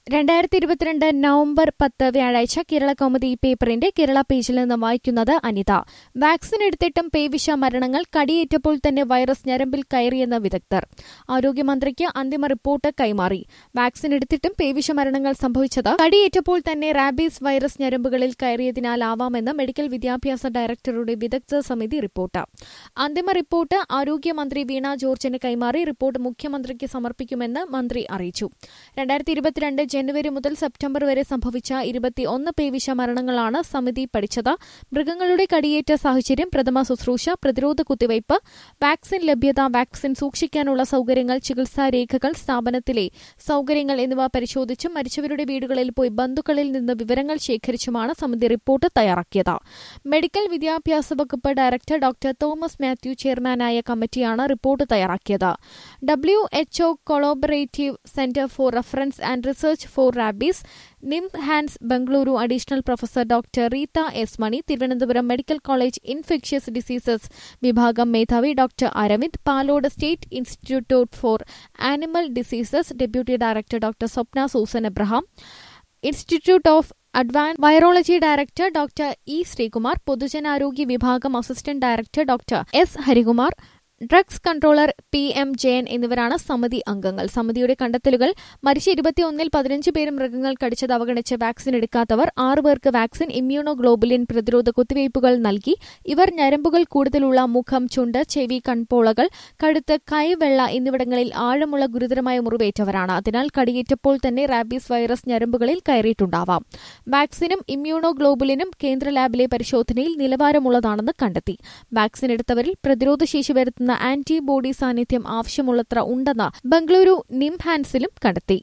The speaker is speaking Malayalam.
രണ്ടായിരത്തി ഇരുപത്തിരണ്ട് നവംബർ പത്ത് വ്യാഴാഴ്ച കേരള കൗമുദി പേപ്പറിന്റെ കേരള പേജിൽ നിന്ന് വായിക്കുന്നത് അനിത വാക്സിൻ എടുത്തിട്ടും പേവിഷ മരണങ്ങൾ കടിയേറ്റപ്പോൾ തന്നെ വൈറസ് ഞരമ്പിൽ കയറിയെന്ന് വിദഗ്ധർ ആരോഗ്യമന്ത്രിക്ക് അന്തിമ റിപ്പോർട്ട് കൈമാറി വാക്സിൻ എടുത്തിട്ടും പേവിഷ മരണങ്ങൾ സംഭവിച്ചത് കടിയേറ്റപ്പോൾ തന്നെ റാബീസ് വൈറസ് ഞരമ്പുകളിൽ കയറിയതിനാലാവാമെന്ന് മെഡിക്കൽ വിദ്യാഭ്യാസ ഡയറക്ടറുടെ വിദഗ്ധ സമിതി റിപ്പോർട്ട് അന്തിമ റിപ്പോർട്ട് ആരോഗ്യമന്ത്രി വീണ ജോർജിന് കൈമാറി റിപ്പോർട്ട് മുഖ്യമന്ത്രിക്ക് സമർപ്പിക്കുമെന്ന് മന്ത്രി അറിയിച്ചു രണ്ടായിരത്തി ഇരുപത്തിരണ്ട് ജനുവരി മുതൽ സെപ്റ്റംബർ വരെ സംഭവിച്ച ഇരുപത്തിയൊന്ന് പേവിഷ മരണങ്ങളാണ് സമിതി പഠിച്ചത് മൃഗങ്ങളുടെ കടിയേറ്റ സാഹചര്യം പ്രഥമ ശുശ്രൂഷ പ്രതിരോധ കുത്തിവയ്പ് വാക്സിൻ ലഭ്യത വാക്സിൻ സൂക്ഷിക്കാനുള്ള സൌകര്യങ്ങൾ ചികിത്സാ രേഖകൾ സ്ഥാപനത്തിലെ സൌകര്യങ്ങൾ എന്നിവ പരിശോധിച്ചും മരിച്ചവരുടെ വീടുകളിൽ പോയി ബന്ധുക്കളിൽ നിന്ന് വിവരങ്ങൾ ശേഖരിച്ചുമാണ് സമിതി റിപ്പോർട്ട് തയ്യാറാക്കിയത് മെഡിക്കൽ വിദ്യാഭ്യാസ വകുപ്പ് ഡയറക്ടർ ഡോക്ടർ തോമസ് മാത്യു ചെയർമാനായ കമ്മിറ്റിയാണ് റിപ്പോർട്ട് തയ്യാറാക്കിയത് W HO collaborative centre for reference and research for rabies NIMHANS Bengaluru additional professor doctor Reetha S Mani Thiruvananthapuram medical college infectious diseases വിഭാഗം മേധാവി doctor Aravind Palode state institute for animal diseases deputy director doctor Swapna Susan Abraham institute of advance virology director doctor E Sreekumar പൊതുജനാരോഗ്യ വിഭാഗം assistant director doctor S Harikumar drugs controller P M Jayan എന്നിവരാണ് സമിതി അംഗങ്ങൾ സമിതിയുടെ കണ്ടെത്തലുകൾ മരിച്ച ഇരുപത്തിയൊന്നിൽ പതിനഞ്ച് പേര് മൃഗങ്ങൾ കടിച്ചത് അവഗണിച്ച് വാക്സിൻ എടുക്കാത്തവർ ആറ് പേർക്ക് വാക്സിൻ ഇമ്മ്യൂണോ ഗ്ലോബുലിൻ പ്രതിരോധ കുത്തിവയ്പുകൾ നൽകി ഇവർ ഞരമ്പുകൾ കൂടുതലുള്ള മുഖം ചുണ്ട് ചെവി കൺപോളകൾ കഴുത്ത് കൈവെള്ള എന്നിവിടങ്ങളിൽ ആഴമുള്ള ഗുരുതരമായ മുറിവേറ്റവരാണ് അതിനാൽ കടിയേറ്റപ്പോൾ തന്നെ റാബീസ് വൈറസ് ഞരമ്പുകളിൽ കയറിയിട്ടുണ്ടാവാം വാക്സിനും ഇമ്മ്യൂണോ ഗ്ലോബുലിനും കേന്ദ്ര ലാബിലെ പരിശോധനയിൽ നിലവാരമുള്ളതാണെന്ന് കണ്ടെത്തി വാക്സിൻ എടുത്തവരിൽ പ്രതിരോധശേഷി വരുത്തുന്ന ആന്റിബോഡി സാന്നിധ്യം ആവശ്യമുള്ളത്ര ഉണ്ടെന്ന് ബംഗളൂരു നിംഹാൻസിലും കണ്ടെത്തി